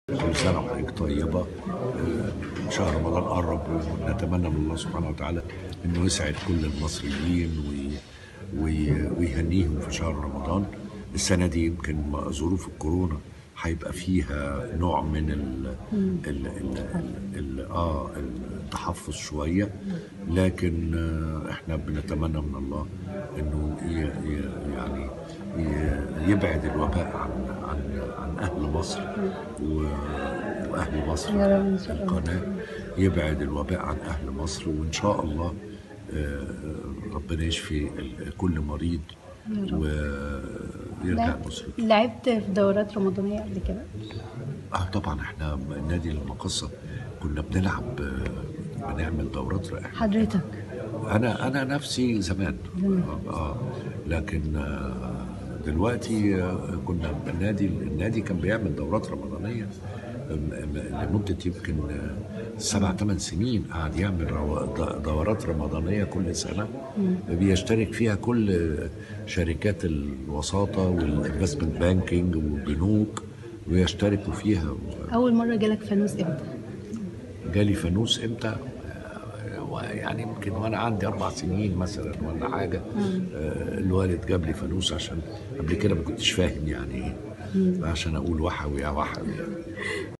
كل سنة وحضرتك طيبة آه، شهر رمضان قرب ونتمنى من الله سبحانه وتعالى انه يسعد كل المصريين وي وي ويهنيهم في شهر رمضان السنة دي يمكن ظروف الكورونا هيبقى فيها نوع من ال ال ال ال اه التحفظ شوية لكن آه، احنا بنتمنى من الله انه ي- ي- يعني ي- يبعد الوباء عن عن عن اهل مصر و- واهل مصر يا رب إن شاء الله. القناه يبعد الوباء عن اهل مصر وان شاء الله آه، ربنا يشفي ال- كل مريض ويرجع لعبت- مصر لعبت في دورات رمضانية قبل كده اه طبعا احنا النادي المقصه كنا بنلعب آه، بنعمل دورات رائعه حضرتك انا انا نفسي زمان اه, آه لكن آه دلوقتي آه كنا النادي النادي كان بيعمل دورات رمضانيه آم، آم، لمده يمكن آه، سبع ثمان سنين قعد يعمل رو- د- دورات رمضانيه كل سنه بيشترك فيها كل آه، شركات الوساطه والانفستمنت بانكينج والبنوك ويشتركوا فيها أول مرة جالك فانوس إمتى؟ جالي فانوس امتى آه، يعني يمكن وانا عندي اربع سنين مثلا ولا حاجه آه، الوالد جاب لي فانوس عشان قبل كده ما كنتش فاهم يعني ايه عشان اقول وحوي يا وحوي